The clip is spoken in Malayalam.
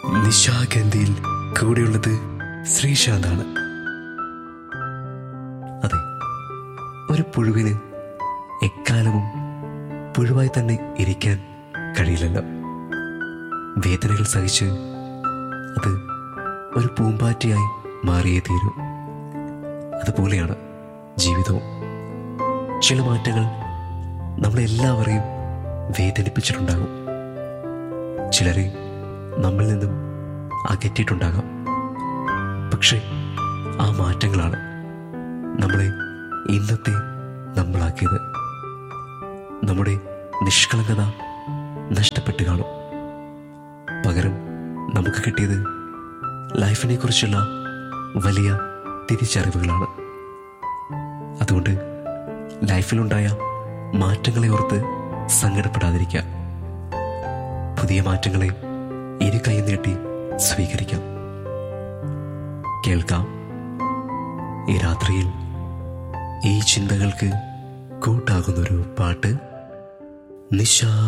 നിശാഗന്ധിയിൽ കൂടെയുള്ളത് ശ്രീശാന്താണ് അതെ ഒരു പുഴുവിന് എക്കാലവും പുഴുവായി തന്നെ ഇരിക്കാൻ കഴിയില്ലല്ലോ വേദനകൾ സഹിച്ച് അത് ഒരു പൂമ്പാറ്റയായി മാറിയേ തീരൂ അതുപോലെയാണ് ജീവിതവും ചില മാറ്റങ്ങൾ നമ്മളെല്ലാവരെയും വേദനിപ്പിച്ചിട്ടുണ്ടാകും ചിലരെ നമ്മിൽ നിന്നും അകറ്റിയിട്ടുണ്ടാകാം പക്ഷേ ആ മാറ്റങ്ങളാണ് നമ്മളെ ഇന്നത്തെ നമ്മളാക്കിയത് നമ്മുടെ നിഷ്കളങ്കത നഷ്ടപ്പെട്ട് കാണും പകരം നമുക്ക് കിട്ടിയത് ലൈഫിനെ കുറിച്ചുള്ള വലിയ തിരിച്ചറിവുകളാണ് അതുകൊണ്ട് ലൈഫിലുണ്ടായ മാറ്റങ്ങളെ ഓർത്ത് സങ്കടപ്പെടാതിരിക്കാം പുതിയ മാറ്റങ്ങളെ ഇരു കൈ നീട്ടി സ്വീകരിക്കാം കേൾക്കാം ഈ രാത്രിയിൽ ഈ ചിന്തകൾക്ക് കൂട്ടാകുന്നൊരു പാട്ട് നിശാ